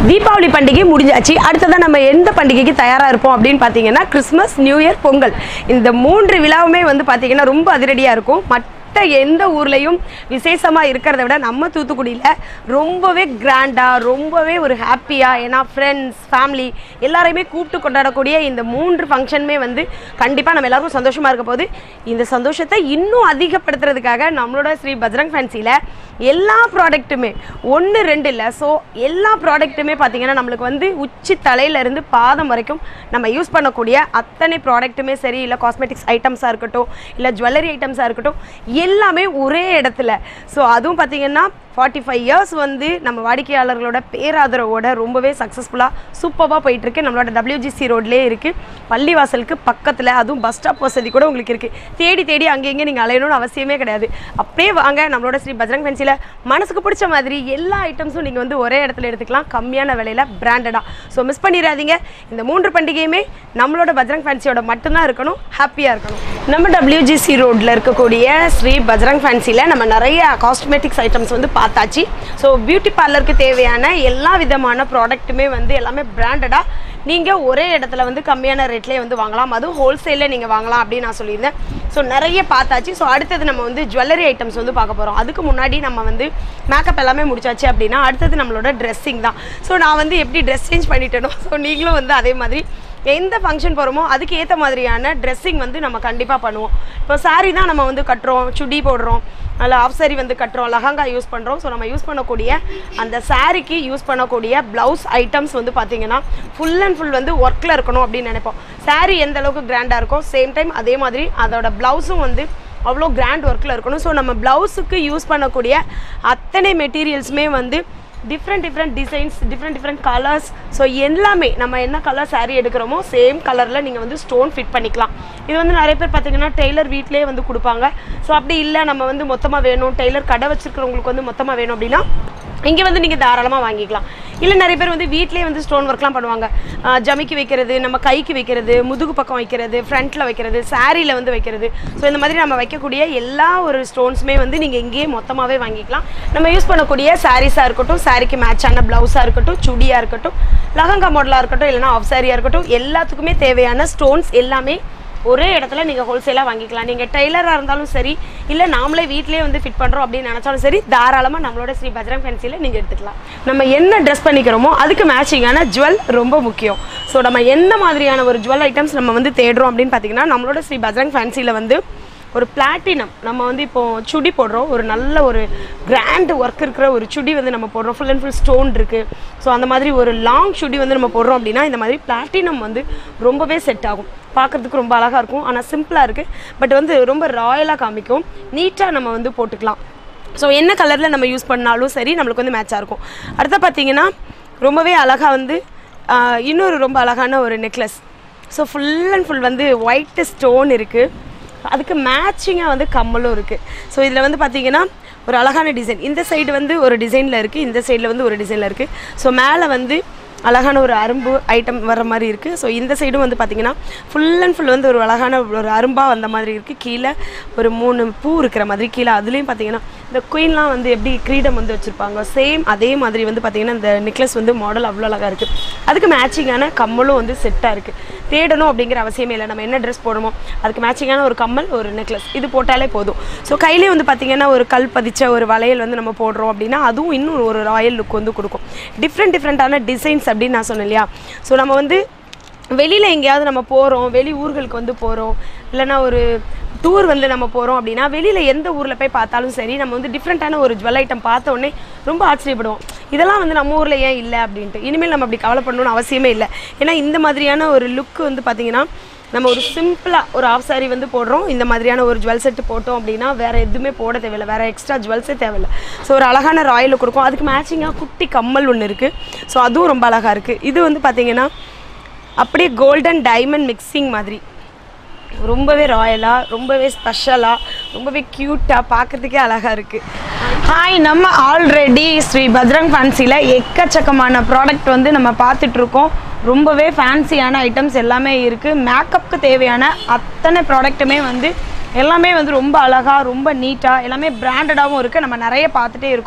தீபாவளி பண்டிகை முடிஞ்சாச்சு அடுத்ததான் நம்ம எந்த பண்டிகைக்கு தயாராக இருப்போம் அப்படின்னு பார்த்தீங்கன்னா கிறிஸ்மஸ் நியூ இயர் பொங்கல் இந்த மூன்று விழாவுமே வந்து பார்த்தீங்கன்னா ரொம்ப அதிரடியாக இருக்கும் மற்ற எந்த ஊர்லேயும் விசேஷமாக இருக்கிறத விட நம்ம தூத்துக்குடியில் ரொம்பவே கிராண்டாக ரொம்பவே ஒரு ஹாப்பியாக ஏன்னா ஃப்ரெண்ட்ஸ் ஃபேமிலி எல்லாரையுமே கூப்பிட்டு கொண்டாடக்கூடிய இந்த மூன்று ஃபங்க்ஷனுமே வந்து கண்டிப்பாக நம்ம எல்லாருக்கும் சந்தோஷமாக இருக்க போது இந்த சந்தோஷத்தை இன்னும் அதிகப்படுத்துறதுக்காக நம்மளோட ஸ்ரீ பஜ்ரங் ஃபேன்சியில் எல்லா ப்ராடக்ட்டுமே ஒன்று ரெண்டு இல்லை ஸோ எல்லா ப்ராடக்ட்டுமே பார்த்தீங்கன்னா நம்மளுக்கு வந்து உச்சி தலையிலேருந்து பாதம் வரைக்கும் நம்ம யூஸ் பண்ணக்கூடிய அத்தனை ப்ராடக்ட்டுமே சரி இல்லை காஸ்மெட்டிக்ஸ் ஐட்டம்ஸாக இருக்கட்டும் இல்லை ஜுவல்லரி ஐட்டம்ஸாக இருக்கட்டும் எல்லாமே ஒரே இடத்துல ஸோ அதுவும் பார்த்தீங்கன்னா ஃபார்ட்டி ஃபைவ் இயர்ஸ் வந்து நம்ம வாடிக்கையாளர்களோட பேராதரவோட ரொம்பவே சக்ஸஸ்ஃபுல்லாக சூப்பராக போயிட்டுருக்கு நம்மளோட டபிள்யூஜிசி ரோட்லேயே இருக்குது பள்ளிவாசலுக்கு பக்கத்தில் அதுவும் பஸ் ஸ்டாப் வசதி கூட உங்களுக்கு இருக்குது தேடி தேடி அங்கே இங்கே நீங்கள் அலையணும்னு அவசியமே கிடையாது அப்படியே வாங்க நம்மளோட ஸ்ரீ பஜ்ரங் ஃபேன்சியில் மனசுக்கு பிடிச்ச மாதிரி எல்லா ஐட்டம்ஸும் நீங்கள் வந்து ஒரே இடத்துல எடுத்துக்கலாம் கம்மியான விலையில் பிராண்டடாக ஸோ மிஸ் பண்ணிடாதீங்க இந்த மூன்று பண்டிகையுமே நம்மளோட பஜ்ரங் ஃபேன்சியோட மட்டும்தான் இருக்கணும் ஹாப்பியாக இருக்கணும் நம்ம டபிள்யூஜிசி ரோட்டில் இருக்கக்கூடிய ஸ்ரீ பஜ்ரங் ஃபேன்சியில் நம்ம நிறைய காஸ்மெட்டிக்ஸ் ஐட்டம்ஸ் வந்து பார்த்தாச்சு ஸோ பியூட்டி பார்லருக்கு தேவையான எல்லா விதமான ப்ராடக்ட்டுமே வந்து எல்லாமே பிராண்டடாக நீங்கள் ஒரே இடத்துல வந்து கம்மியான ரேட்லேயே வந்து வாங்கலாம் அதுவும் ஹோல்சேலில் நீங்கள் வாங்கலாம் அப்படின்னு நான் சொல்லியிருந்தேன் ஸோ நிறைய பார்த்தாச்சு ஸோ அடுத்தது நம்ம வந்து ஜுவல்லரி ஐட்டம்ஸ் வந்து பார்க்க போகிறோம் அதுக்கு முன்னாடி நம்ம வந்து மேக்கப் எல்லாமே முடிச்சாச்சு அப்படின்னா அடுத்தது நம்மளோட ட்ரெஸ்ஸிங் தான் ஸோ நான் வந்து எப்படி ட்ரெஸ் சேஞ்ச் பண்ணிட்டேனோ ஸோ நீங்களும் வந்து அதே மாதிரி எந்த ஃபங்க்ஷன் போகிறோமோ அதுக்கு ஏற்ற மாதிரியான ட்ரெஸ்ஸிங் வந்து நம்ம கண்டிப்பாக பண்ணுவோம் இப்போ saree தான் நம்ம வந்து கட்டுறோம் சுடி போடுறோம் அல்ல ஆஃப் saree வந்து கட்டுறோம் லஹங்கா யூஸ் பண்ணுறோம் ஸோ நம்ம யூஸ் பண்ணக்கூடிய அந்த சாரீக்கு யூஸ் பண்ணக்கூடிய ப்ளவுஸ் ஐட்டம்ஸ் வந்து பார்த்தீங்கன்னா ஃபுல் அண்ட் ஃபுல் வந்து ஒர்க்கில் இருக்கணும் அப்படின்னு நினைப்போம் saree எந்த அளவுக்கு கிராண்டாக இருக்கோ சேம் டைம் அதே மாதிரி அதோட ப்ளவுஸும் வந்து அவ்வளோ கிராண்ட் ஒர்க்கில் இருக்கணும் ஸோ நம்ம ப்ளவுஸுக்கு யூஸ் பண்ணக்கூடிய அத்தனை மெட்டீரியல்ஸுமே வந்து different different designs different different colours so எல்லாமே நம்ம என்ன கலர் saree எடுக்கிறோமோ சேம் கலரில் நீங்கள் வந்து ஸ்டோன் ஃபிட் பண்ணிக்கலாம் இது வந்து நிறைய பேர் பார்த்தீங்கன்னா டெய்லர் வீட்டிலேயே வந்து கொடுப்பாங்க ஸோ அப்படி இல்லை நம்ம வந்து மொத்தமாக வேணும் டெய்லர் கடை வச்சிருக்கிறவங்களுக்கு வந்து மொத்தமாக வேணும் அப்படின்னா இங்கே வந்து நீங்கள் தாராளமாக வாங்கிக்கலாம் இல்லை நிறைய பேர் வந்து வீட்டிலேயே வந்து ஸ்டோன் ஒர்க்லாம் பண்ணுவாங்க ஆஹ் ஜமிக்கு வைக்கிறது நம்ம கைக்கு வைக்கிறது முதுகு பக்கம் வைக்கிறது ஃப்ரண்ட்டில் வைக்கிறது சாரியில் வந்து வைக்கிறது ஸோ இந்த மாதிரி நம்ம வைக்கக்கூடிய எல்லா ஒரு ஸ்டோன்ஸுமே வந்து நீங்கள் இங்கேயே மொத்தமாகவே வாங்கிக்கலாம் நம்ம யூஸ் பண்ணக்கூடிய சாரீஸாக இருக்கட்டும் சாரிக்கு மேட்சான ப்ளவுஸாக இருக்கட்டும் சுடியாக இருக்கட்டும் லஹங்கா மாடலாக இருக்கட்டும் இல்லைனா ஆஃப் சாரியாக இருக்கட்டும் எல்லாத்துக்குமே தேவையான ஸ்டோன்ஸ் எல்லாமே ஒரே இடத்துல நீங்கள் ஹோல்சேலாக வாங்கிக்கலாம் நீங்கள் டெய்லராக இருந்தாலும் சரி இல்லை நாமளே வீட்டிலேயே வந்து ஃபிட் பண்ணுறோம் அப்படின்னு நினச்சாலும் சரி தாராளமாக நம்மளோட ஸ்ரீ பஜ்ரங் ஃபேன்சியில் நீங்கள் எடுத்துக்கலாம் நம்ம என்ன ட்ரெஸ் பண்ணிக்கிறோமோ அதுக்கு மேட்சிங்கான ஜுவல் ரொம்ப முக்கியம் ஸோ நம்ம எந்த மாதிரியான ஒரு ஜுவல் ஐட்டம்ஸ் நம்ம வந்து தேடுறோம் அப்படின்னு பார்த்தீங்கன்னா நம்மளோட ஸ்ரீ பஜ்ரங் ஃபேன்சியில் வந்து ஒரு பிளாட்டினம் நம்ம வந்து இப்போ சுடி போடுறோம் ஒரு நல்ல ஒரு கிராண்ட் ஒர்க் இருக்கிற ஒரு சுடி வந்து நம்ம போடுறோம் ஃபுல் அண்ட் ஃபுல் ஸ்டோன் இருக்குது ஸோ அந்த மாதிரி ஒரு லாங் சுடி வந்து நம்ம போடுறோம் அப்படின்னா இந்த மாதிரி பிளாட்டினம் வந்து ரொம்பவே செட் ஆகும் பார்க்குறதுக்கு ரொம்ப அழகாக இருக்கும் ஆனால் சிம்பிளாக இருக்குது பட் வந்து ரொம்ப ராயலாக காமிக்கும் நீட்டாக நம்ம வந்து போட்டுக்கலாம் ஸோ என்ன கலரில் நம்ம யூஸ் பண்ணாலும் சரி நம்மளுக்கு வந்து மேட்சாக இருக்கும் அடுத்து பார்த்தீங்கன்னா ரொம்பவே அழகாக வந்து ஆஹ், இன்னொரு ரொம்ப அழகான ஒரு necklace so full and full வந்து ஒயிட் ஸ்டோன் இருக்குது அதுக்கு மேட்சிங்காக வந்து கம்மலும் இருக்குது ஸோ இதில் வந்து பார்த்தீங்கன்னா ஒரு அழகான டிசைன் இந்த சைடு வந்து ஒரு டிசைனில் இருக்குது இந்த சைடில் வந்து ஒரு டிசைனில் இருக்குது ஸோ மேலே வந்து அழகான ஒரு அரும்பு ஐட்டம் வர மாதிரி இருக்குது ஸோ இந்த சைடும் வந்து பார்த்தீங்கன்னா ஃபுல் அண்ட் ஃபுல் வந்து ஒரு அழகான ஒரு அரும்பாக வந்த மாதிரி இருக்குது கீழே ஒரு மூணு பூ இருக்கிற மாதிரி கீழே அதுலேயும் பார்த்தீங்கன்னா இந்த குயின்லாம் வந்து எப்படி கிரீடம் வந்து வச்சுருப்பாங்க சேம் அதே மாதிரி வந்து பார்த்தீங்கன்னா இந்த நெக்லஸ் வந்து மாடல் அவ்வளோ அழகாக இருக்குது அதுக்கு மேட்சிங்கான கம்மலும் வந்து செட்டாக இருக்குது தேடணும் அப்படிங்கிற அவசியமே இல்லை நம்ம என்ன ட்ரெஸ் போடணுமோ அதுக்கு மேட்சிங்கான ஒரு கம்மல் ஒரு நெக்லஸ் இது போட்டாலே போதும் ஸோ கையிலே வந்து பார்த்தீங்கன்னா ஒரு கல் பதிச்ச ஒரு வளையல் வந்து நம்ம போடுறோம் அப்படின்னா அதுவும் இன்னும் ஒரு ராயல் லுக் வந்து கொடுக்கும் டிஃப்ரெண்ட் டிஃப்ரெண்ட்டான டிசைன்ஸ் அப்படின்னு நான் சொன்னேன் இல்லையா ஸோ நம்ம வந்து வெளியில் எங்கேயாவது நம்ம போகிறோம் வெளி ஊர்களுக்கு வந்து போகிறோம் இல்லைன்னா ஒரு டூர் வந்து நம்ம போகிறோம் அப்படின்னா வெளியில் எந்த ஊரில் போய் பார்த்தாலும் சரி நம்ம வந்து டிஃப்ரெண்ட்டான ஒரு ஜுவல் ஐட்டம் பார்த்த உடனே ரொம்ப ஆச்சரியப்படுவோம் இதெல்லாம் வந்து நம்ம ஊரில் ஏன் இல்லை அப்படின்ட்டு இனிமேல் நம்ம அப்படி கவலைப்படணும்னு அவசியமே இல்லை ஏன்னா இந்த மாதிரியான ஒரு லுக் வந்து பார்த்திங்கன்னா நம்ம ஒரு சிம்பிளாக ஒரு ஆஃப் saree வந்து போடுறோம் இந்த மாதிரியான ஒரு ஜுவல் செட்டு போட்டோம் அப்படின்னா வேறு எதுவுமே போட தேவையில்லை வேறு எக்ஸ்ட்ரா ஜுவல்ஸே தேவையில்லை ஸோ ஒரு அழகான ராயல் கொடுக்கும் அதுக்கு மேட்சிங்காக குட்டி கம்மல் ஒன்று இருக்குது ஸோ அதுவும் ரொம்ப அழகாக இருக்குது இது வந்து பார்த்திங்கன்னா அப்படியே கோல்டன் டைமண்ட் மிக்சிங் மாதிரி ரொம்பவே ராயலாக ரொம்பவே ஸ்பெஷலாக ரொம்பவே க்யூட்டாக பார்க்கறதுக்கே அழகாக இருக்குது ஹாய் நம்ம ஆல்ரெடி ஸ்ரீ பத்ரங் ஃபேன்சியில் எக்கச்சக்கமான ப்ராடக்ட் வந்து நம்ம பார்த்துட்ருக்கோம் ரொம்பவே ஃபேன்சியான ஐட்டம்ஸ் எல்லாமே இருக்குது மேக்கப்புக்கு தேவையான அத்தனை ப்ராடக்ட்டுமே வந்து எல்லாமே வந்து ரொம்ப அழகாக ரொம்ப நீட்டாக எல்லாமே பிராண்டடாகவும் இருக்குது நம்ம நிறைய பார்த்துட்டே இருக்கோம்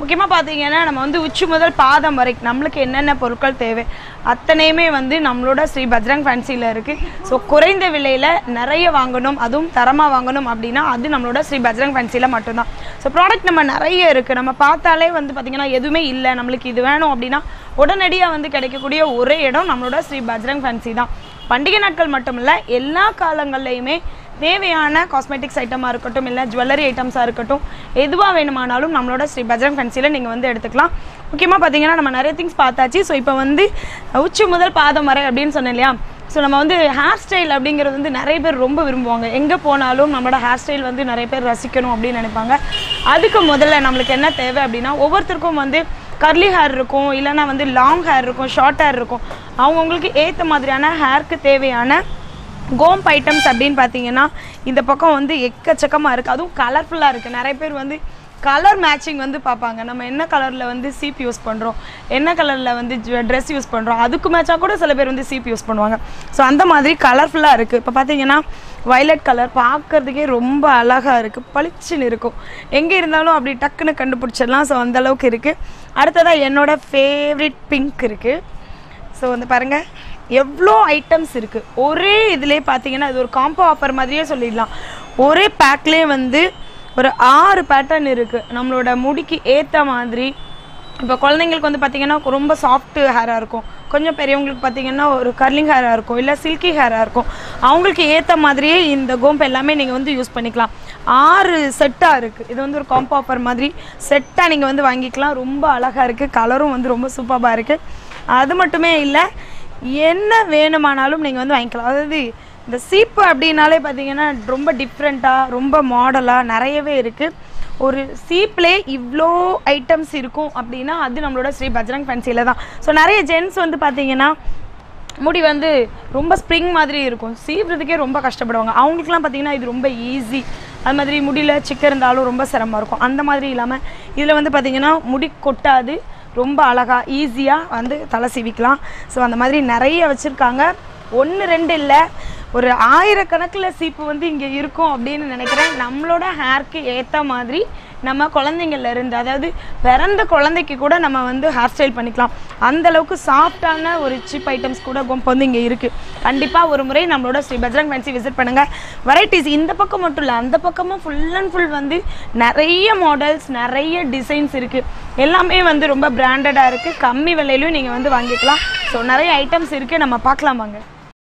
முக்கியமாக பார்த்தீங்கன்னா நம்ம வந்து உச்சி முதல் பாதம் வரைக்கும் நம்மளுக்கு என்னென்ன பொருட்கள் தேவை அத்தனையுமே வந்து நம்மளோட ஸ்ரீ பஜ்ரங் ஃபேன்சியில் இருக்குது ஸோ குறைந்த விலையில் நிறைய வாங்கணும் அதுவும் தரமாக வாங்கணும் அப்படின்னா அது நம்மளோட ஸ்ரீ பஜ்ரங் ஃபேன்சியில் மட்டும்தான் ஸோ ப்ராடக்ட் நம்ம நிறைய இருக்குது நம்ம பார்த்தாலே வந்து பார்த்திங்கன்னா எதுவுமே இல்லை நம்மளுக்கு இது வேணும் அப்படின்னா உடனடியாக வந்து கிடைக்கக்கூடிய ஒரே இடம் நம்மளோட ஸ்ரீ பஜ்ரங் ஃபேன்சி தான் பண்டிகை நாட்கள் மட்டும் இல்லை எல்லா காலங்கள்லையுமே தேவையான காஸ்மெட்டிக்ஸ் ஐட்டமாக இருக்கட்டும் இல்லை ஜுவல்லரி ஐட்டம்ஸாக இருக்கட்டும் எதுவாக வேணுமானாலும் நம்மளோட ஸ்ரீ பஜ்ரங் ஃபேன்சியில் நீங்கள் வந்து எடுத்துக்கலாம் முக்கியமாக பார்த்தீங்கன்னா நம்ம நிறைய திங்ஸ் பார்த்தாச்சு ஸோ இப்போ வந்து உச்சி முதல் பாதம் வரை அப்படின்னு சொன்னேன் இல்லையா ஸோ நம்ம வந்து ஹேர் ஸ்டைல் அப்படிங்கிறது வந்து நிறைய பேர் ரொம்ப விரும்புவாங்க எங்கே போனாலும் நம்மளோட ஹேர் ஸ்டைல் வந்து நிறைய பேர் ரசிக்கணும் அப்படின்னு நினைப்பாங்க அதுக்கு முதல்ல நம்மளுக்கு என்ன தேவை அப்படின்னா ஒவ்வொருத்தருக்கும் வந்து கர்லி ஹேர் இருக்கும் இல்லைன்னா வந்து லாங் ஹேர் இருக்கும் ஷார்ட் ஹேர் இருக்கும் அவங்கவுங்களுக்கு ஏற்ற மாதிரியான ஹேருக்கு தேவையான கோம்ப் ஐட்டம்ஸ் அப்படின்னு பார்த்தீங்கன்னா இந்த பக்கம் வந்து எக்கச்சக்கமாக இருக்குது அதுவும் கலர்ஃபுல்லாக இருக்குது நிறைய பேர் வந்து கலர் மேட்சிங் வந்து பார்ப்பாங்க நம்ம என்ன கலரில் வந்து சீப் யூஸ் பண்ணுறோம் என்ன கலரில் வந்து ட்ரெஸ் யூஸ் பண்ணுறோம் அதுக்கு மேட்சாக கூட சில பேர் வந்து சீப் யூஸ் பண்ணுவாங்க ஸோ அந்த மாதிரி கலர்ஃபுல்லாக இருக்குது இப்போ பார்த்தீங்கன்னா வயலட் கலர் பார்க்கறதுக்கே ரொம்ப அழகாக இருக்குது பளிச்சுன்னு இருக்கும் எங்கே இருந்தாலும் அப்படி டக்குன்னு கண்டுபிடிச்சிடலாம் ஸோ அந்த அளவுக்கு இருக்குது அடுத்ததாக என்னோட ஃபேவரட் பிங்க் இருக்குது ஸோ வந்து பாருங்கள் எவ்வளோ ஐட்டம்ஸ் இருக்குது ஒரே இதுலேயே பார்த்தீங்கன்னா இது ஒரு காம்போ ஆஃபர் மாதிரியே சொல்லிடலாம் ஒரே பேக்லேயே வந்து ஒரு ஆறு பேட்டர்ன் இருக்குது நம்மளோட முடிக்கு ஏற்ற மாதிரி இப்போ குழந்தைங்களுக்கு வந்து பார்த்தீங்கன்னா ரொம்ப சாஃப்ட் ஹேராக இருக்கும் கொஞ்சம் பெரியவங்களுக்கு பார்த்தீங்கன்னா ஒரு கர்லிங் ஹேராக இருக்கும் இல்லை சில்கி ஹேராக இருக்கும் அவங்களுக்கு ஏற்ற மாதிரியே இந்த கோம்பு எல்லாமே நீங்கள் வந்து யூஸ் பண்ணிக்கலாம் ஆறு செட்டாக இருக்குது இது வந்து ஒரு காம்போ ஆஃபர் மாதிரி செட்டாக நீங்கள் வந்து வாங்கிக்கலாம் ரொம்ப அழகாக இருக்குது கலரும் வந்து ரொம்ப சூப்பராக இருக்குது அது மட்டுமே இல்லை என்ன வேணுமானாலும் நீங்கள் வந்து வாங்கிக்கலாம் அதாவது இந்த சீப்பு அப்படின்னாலே பார்த்தீங்கன்னா ரொம்ப டிஃப்ரெண்ட்டாக ரொம்ப மாடலாக நிறையவே இருக்குது ஒரு சீப்லே இவ்வளோ ஐட்டம்ஸ் இருக்கும் அப்படின்னா அது நம்மளோட ஸ்ரீ பஜ்ரங் ஃபேன்சியில் தான் ஸோ நிறைய ஜென்ஸ் வந்து பார்த்தீங்கன்னா முடி வந்து ரொம்ப ஸ்ப்ரிங் மாதிரி இருக்கும் சீவுறதுக்கே ரொம்ப கஷ்டப்படுவாங்க அவங்களுக்குலாம் பார்த்தீங்கன்னா இது ரொம்ப ஈஸி அது மாதிரி முடியல சிக்க இருந்தாலும் ரொம்ப சிரமம் இருக்கும் அந்த மாதிரி இல்லாமல் இதில் வந்து பார்த்தீங்கன்னா முடி கொட்டாது ரொம்ப அழகாக ஈஸியாக வந்து தலை சீவிக்கலாம் ஸோ அந்த மாதிரி நிறைய வச்சுருக்காங்க ஒன்று ரெண்டு இல்லை ஒரு ஆயிரக்கணக்கில் சீப்பு வந்து இங்கே இருக்கும் அப்படின்னு நினைக்கிறேன் நம்மளோட ஹேர்க்கு ஏற்ற மாதிரி நம்ம குழந்தைங்கள்ல இருந்து அதாவது பிறந்த குழந்தைக்கு கூட நம்ம வந்து ஹேர் ஸ்டைல் பண்ணிக்கலாம் அந்த அளவுக்கு சாஃப்டான ஒரு சீப் ஐட்டம்ஸ் கூட இப்போ வந்து இங்கே இருக்குது கண்டிப்பாக ஒரு முறை நம்மளோட ஸ்ரீ பஜ்ரங் ஃபேன்சி விசிட் பண்ணுங்கள் வெரைட்டிஸ் இந்த பக்கம் மட்டும் இல்லை அந்த பக்கமும் ஃபுல் அண்ட் ஃபுல் வந்து நிறைய மாடல்ஸ் நிறைய டிசைன்ஸ் இருக்குது எல்லாமே வந்து ரொம்ப பிராண்டடாக இருக்குது கம்மி விலையிலையும் நீங்கள் வந்து வாங்கிக்கலாம் ஸோ நிறைய ஐட்டம்ஸ் இருக்குது நம்ம பார்க்கலாம் வாங்க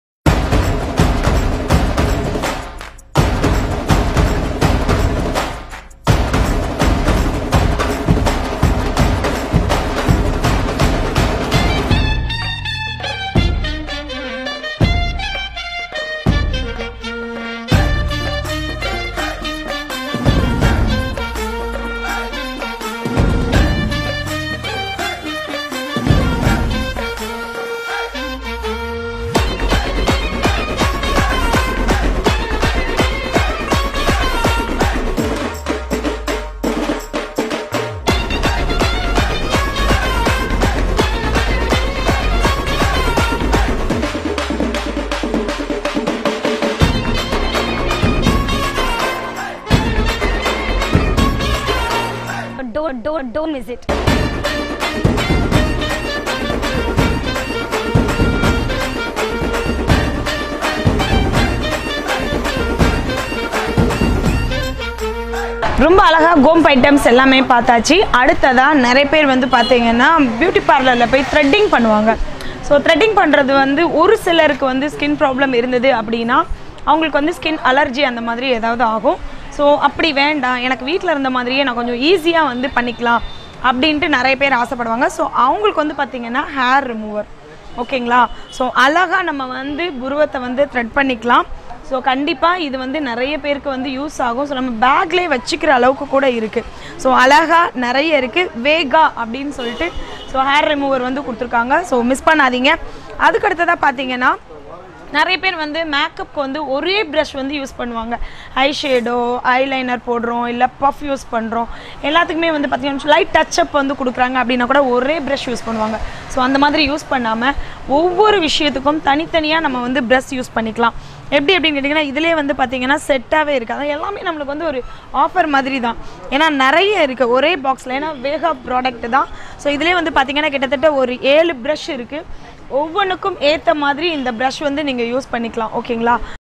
Don't, don't, don't miss it. ரொம்ப அழகாக கோம்ப் ஐட்டம்ஸ் எல்லாமே பார்த்தாச்சு அடுத்ததாக நிறைய பேர் வந்து பார்த்தீங்கன்னா பியூட்டி பார்லரில் போய் த்ரெட்டிங் பண்ணுவாங்க ஸோ த்ரெட்டிங் பண்ணுறது வந்து ஒரு சிலருக்கு வந்து ஸ்கின் ப்ராப்ளம் இருந்தது அப்படின்னா அவங்களுக்கு வந்து ஸ்கின் அலர்ஜி அந்த மாதிரி ஏதாவது ஆகும் ஸோ அப்படி வேண்டாம் எனக்கு வீட்டில் இருந்த மாதிரியே நான் கொஞ்சம் ஈஸியாக வந்து பண்ணிக்கலாம் அப்படின்ட்டு நிறைய பேர் ஆசைப்படுவாங்க ஸோ அவங்களுக்கு வந்து பார்த்திங்கன்னா ஹேர் ரிமூவர் ஓகேங்களா ஸோ அழகாக நம்ம வந்து புருவத்தை வந்து த்ரெட் பண்ணிக்கலாம் ஸோ கண்டிப்பாக இது வந்து நிறைய பேருக்கு வந்து யூஸ் ஆகும் ஸோ நம்ம பேக்லேயே வச்சுக்கிற அளவுக்கு கூட இருக்குது ஸோ அழகாக நிறைய இருக்குது வேகா அப்படின்னு சொல்லிட்டு ஸோ ஹேர் ரிமூவர் வந்து கொடுத்துருக்காங்க ஸோ மிஸ் பண்ணாதீங்க அதுக்கு அடுத்ததாக பார்த்தீங்கன்னா நிறைய பேர் வந்து மேக்கப்க்கு வந்து ஒரே ப்ரஷ் வந்து யூஸ் பண்ணுவாங்க ஐ ஷேடோ ஐலைனர் போடுறோம் இல்லை பஃப் யூஸ் பண்ணுறோம் எல்லாத்துக்குமே வந்து பார்த்தீங்கன்னா லைட் டச்சப் வந்து கொடுக்குறாங்க அப்படின்னா கூட ஒரே ப்ரஷ் யூஸ் பண்ணுவாங்க ஸோ அந்த மாதிரி யூஸ் பண்ணாமல் ஒவ்வொரு விஷயத்துக்கும் தனித்தனியாக நம்ம வந்து ப்ரஷ் யூஸ் பண்ணிக்கலாம் எப்படி அப்படின்னு கேட்டிங்கன்னா இதிலே வந்து பார்த்தீங்கன்னா செட்டாகவே இருக்குது அதான் எல்லாமே நம்மளுக்கு வந்து ஒரு ஆஃபர் மாதிரி தான் ஏன்னா நிறைய இருக்குது ஒரே பாக்ஸில் ஏன்னா வேகா ப்ராடக்ட் தான் ஸோ இதிலே வந்து பார்த்தீங்கன்னா கிட்டத்தட்ட ஒரு ஏழு ப்ரஷ் இருக்குது ஒவ்வொன்றுக்கும் ஏற்ற மாதிரி இந்த ப்ரஷ் வந்து நீங்கள் யூஸ் பண்ணிக்கலாம் ஓகேங்களா